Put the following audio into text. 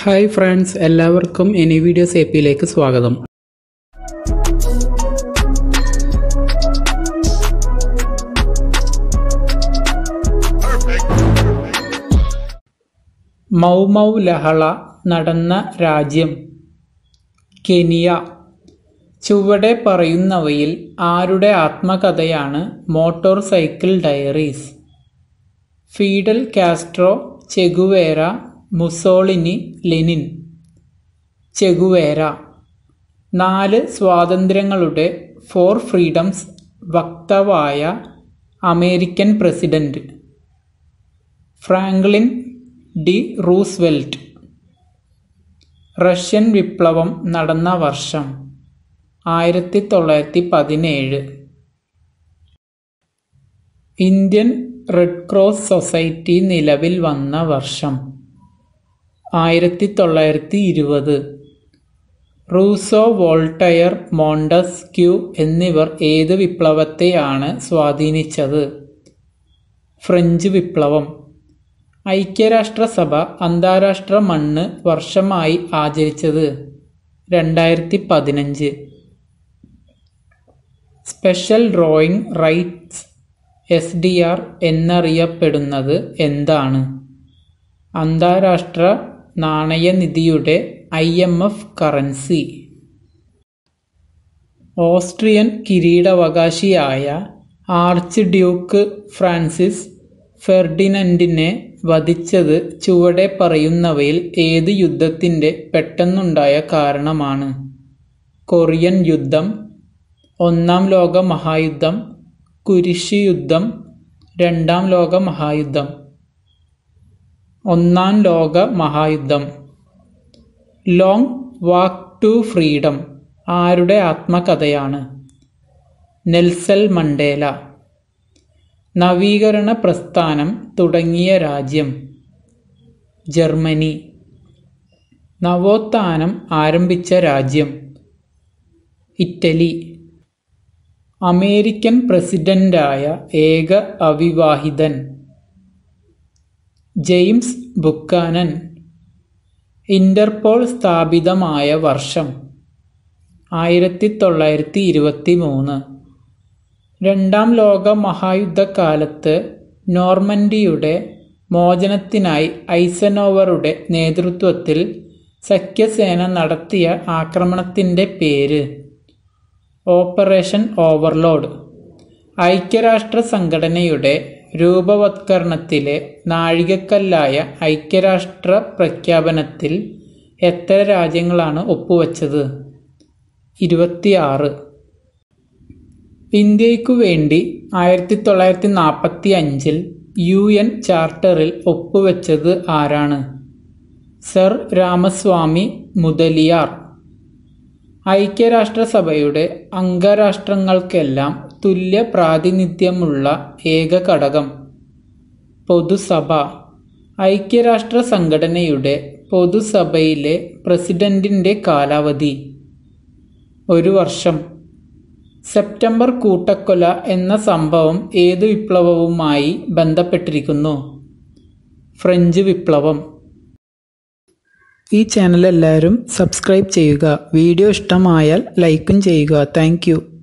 hi friends എല്ലാവർക്കും any videos A പിയിലേക്ക് സ്വാഗതം മൗമൗ ലഹള നടന്ന രാജ്യം കെനിയ ചുവടെ പറയുന്നവയിൽ ആരുടെ ആത്മകഥയാണ് motor cycle diaries Fidel Castro Che Guevara Mussolini Lenin Che Guevara നാല് സ്വാതന്ത്ര്യങ്ങളുടെ ഫോർ ഫ്രീഡംസ് വക്താവായ American president Franklin D Roosevelt Russian വിപ്ലവം നടന്ന വർഷം ആയിരത്തി തൊള്ളായിരത്തി പതിനേഴ് ഇന്ത്യൻ റെഡ് ക്രോസ് സൊസൈറ്റി നിലവിൽ വന്ന വർഷം ആയിരത്തി തൊള്ളായിരത്തി ഇരുപത് റൂസോ വോൾട്ടയർ മോണ്ടസ് ക്യൂ എന്നിവർ ഏത് വിപ്ലവത്തെയാണ് സ്വാധീനിച്ചത് ഫ്രഞ്ച് വിപ്ലവം ഐക്യരാഷ്ട്രസഭ അന്താരാഷ്ട്ര മണ്ണ് വർഷമായി ആചരിച്ചത് രണ്ടായിരത്തി പതിനഞ്ച് special drawing rights S D R എന്നറിയപ്പെടുന്നത് എന്താണ് അന്താരാഷ്ട്ര നാണയനിധിയുടെ I M F currency Austrian കിരീടാവകാശിയായ ആർച്ച് ഡ്യൂക്ക് ഫ്രാൻസിസ് ഫെർഡിനൻഡിനെ വധിച്ചത് ചുവടെ പറയുന്നവയിൽ ഏത് യുദ്ധത്തിന്റെ പെട്ടെന്നുണ്ടായ കാരണമാണ് കൊറിയൻ യുദ്ധം ഒന്നാം ലോക മഹായുദ്ധം കുരിശ് യുദ്ധം രണ്ടാം ലോക മഹായുദ്ധം ഒന്നാം ലോക മഹായുദ്ധം ലോങ് വാക്ക് ടു ഫ്രീഡം ആരുടെ ആത്മകഥയാണ് നെൽസൽ മണ്ടേല നവീകരണ പ്രസ്ഥാനം തുടങ്ങിയ രാജ്യം ജർമ്മനി നവോത്ഥാനം ആരംഭിച്ച രാജ്യം ഇറ്റലി അമേരിക്കൻ പ്രസിഡന്റായ ഏക അവിവാഹിതൻ ജെയിംസ് ബുക്കാനൻ ഇന്റർപോൾ സ്ഥാപിതമായ വർഷം ആയിരത്തി തൊള്ളായിരത്തി ഇരുപത്തി മൂന്ന് രണ്ടാം ലോക മഹായുദ്ധകാലത്ത് നോർമൻഡിയുടെ മോചനത്തിനായി ഐസനോവറുടെ നേതൃത്വത്തിൽ സഖ്യസേന നടത്തിയ ആക്രമണത്തിന്റെ പേര് ഓപ്പറേഷൻ ഓവർലോഡ് ഐക്യരാഷ്ട്ര സംഘടനയുടെ രൂപവത്കരണത്തിലെ നാഴികക്കല്ലായ ഐക്യരാഷ്ട്ര പ്രഖ്യാപനത്തിൽ എത്ര രാജ്യങ്ങളാണ് ഒപ്പുവച്ചത് ഇരുപത്തിയാറ് ഇന്ത്യയ്ക്കു വേണ്ടി ആയിരത്തി തൊള്ളായിരത്തി നാൽപ്പത്തി അഞ്ചിൽ യു എൻ ചാർട്ടറിൽ ഒപ്പുവെച്ചത് ആരാണ് സർ രാമസ്വാമി മുതലിയാർ ഐക്യരാഷ്ട്രസഭയുടെ അംഗരാഷ്ട്രങ്ങൾക്കെല്ലാം തുല്യ പ്രാതിനിധ്യമുള്ള ഏക ഘടകം പൊതുസഭ ഐക്യരാഷ്ട്ര സംഘടനയുടെ പൊതുസഭയിലെ പ്രസിഡന്റിന്റെ കാലാവധി ഒരു വർഷം സെപ്റ്റംബർ കൂട്ടക്കൊല എന്ന സംഭവം ഏത് വിപ്ലവവുമായി ബന്ധപ്പെട്ടിരിക്കുന്നു ഫ്രഞ്ച് വിപ്ലവം ഈ ചാനൽ എല്ലാവരും സബ്സ്ക്രൈബ് ചെയ്യുക വീഡിയോ ഇഷ്ടമായാൽ ലൈക്കും ചെയ്യുക താങ്ക്